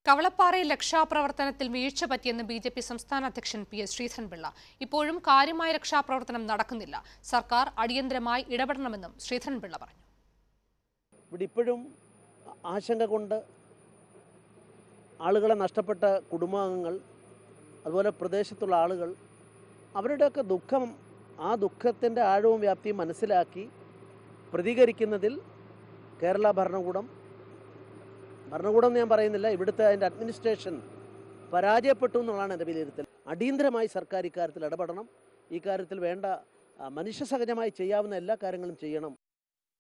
കവളപ്പാറയിൽ രക്ഷാപ്രവർത്തനത്തിൽ വീഴ്ച പറ്റിയെന്ന് ബി ജെ പി സംസ്ഥാന അധ്യക്ഷൻ പി എസ് ശ്രീധരൻപിള്ള ഇപ്പോഴും കാര്യമായ രക്ഷാപ്രവർത്തനം നടക്കുന്നില്ല സർക്കാർ അടിയന്തരമായി ഇടപെടണമെന്നും ശ്രീധരൻപിള്ള പറഞ്ഞു ഇവിടെ ഇപ്പോഴും ആശങ്ക കൊണ്ട് ആളുകളെ നഷ്ടപ്പെട്ട കുടുംബാംഗങ്ങൾ അതുപോലെ പ്രദേശത്തുള്ള ആളുകൾ അവരുടെയൊക്കെ ദുഃഖം ആ ദുഃഖത്തിൻ്റെ ആഴവും വ്യാപ്തിയും മനസ്സിലാക്കി പ്രതികരിക്കുന്നതിൽ കേരള ഭരണകൂടം ഭരണകൂടം എന്ന് ഞാൻ പറയുന്നില്ല ഇവിടുത്തെ അതിൻ്റെ അഡ്മിനിസ്ട്രേഷൻ പരാജയപ്പെട്ടു എന്നുള്ളതാണ് എൻ്റെ വിലയിരുത്തൽ അടിയന്തരമായി സർക്കാർ ഇക്കാര്യത്തിൽ ഇടപെടണം ഈ കാര്യത്തിൽ വേണ്ട ആ, മനുഷ്യസഹജമായി ചെയ്യാവുന്ന എല്ലാ കാര്യങ്ങളും ചെയ്യണം